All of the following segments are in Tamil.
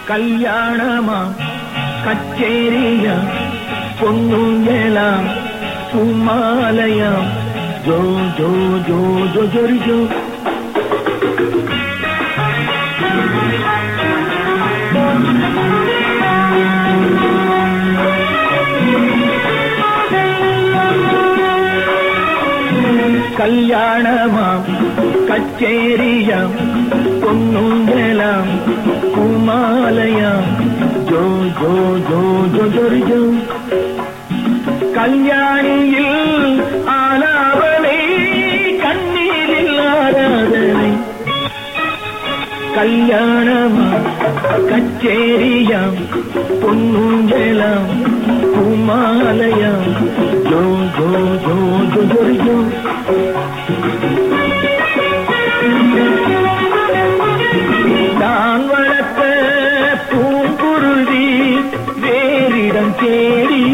கல்யாணமா கச்சேரியா பொண்ணுங்களாம் பூமாலயாம் ஜோ ஜோ ஜோ ஜோ ஜோரி ஜோ கல்யாணமாம் கச்சேரியாம் பொண்ணுங்களாம் குமாலயாம் ஜோ ஜோ ஜோ ஜோ ஜோரி ஜோ கல்யாணியில் ஆலாவலை கண்ணீரில் ஆராதனை கல்யாணமா கச்சேரியாம் பொன்னுஞ்சலாம் குமாலயாம் ஜோ ஜோ ஜோ ஜோ ஜோரி ஜோ நான் வளர்த்த பூங்குருதி வேறிடம் தேடி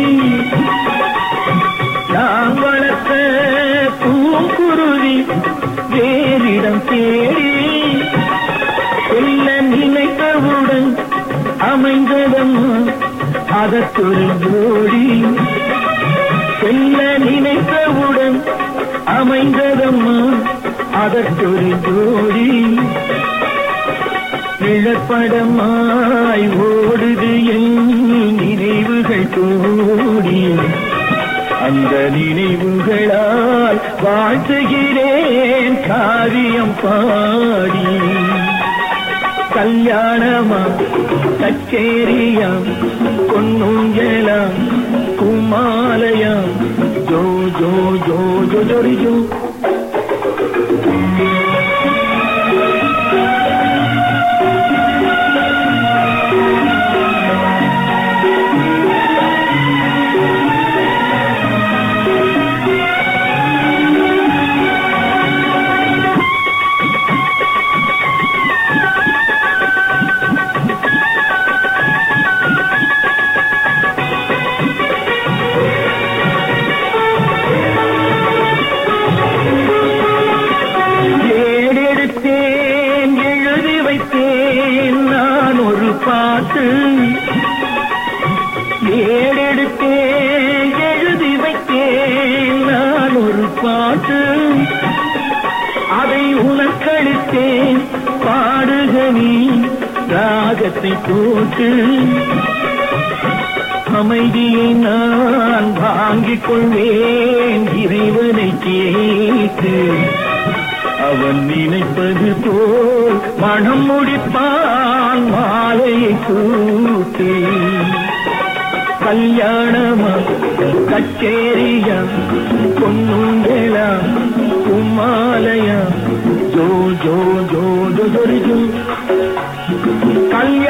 நான் வளர்த்த பூங்குருதி வேறிடம் தேடி செல்ல நினைத்தவுடன் அமைந்ததம்மா அதற்கொரு ஜோடி செல்ல நினைத்தவுடன் அமைந்ததம்மா அதற்கொரு ஜோடி நிழற்படமாய் ஓடுது என் நினைவுகள் கூடி அந்த நினைவுகளால் வாழ்த்துகிறேன் காரியம் பாடி கல்யாணமா கச்சேரியாம் பொன்னுஞ்சலாம் குமாலயாம் ஜோ ஜோ ஜோ ஜோ ஜோரி ஜோ ஏடெடுத்தேன் எழுதி வைத்தேன் நான் ஒரு பாட்டு ஏடெடுத்தேன் எழுதி வைத்தேன் நான் ஒரு பாட்டு அதை உனக்களித்தேன் பாடுக நீ ராகத்தை போட்டு அமைதியை நான் வாங்கிக் கொள்வேன் இறைவனை கேட்டு அவன் நினைப்பது போல் மனம் முடிப்பான் மாலையை கூட்டி கல்யாணமா கச்சேரியா பொன்னுங்களா குமாலயா ஜோ ஜோ ஜோ ஜோ ஜோ ஜோ கல்யாண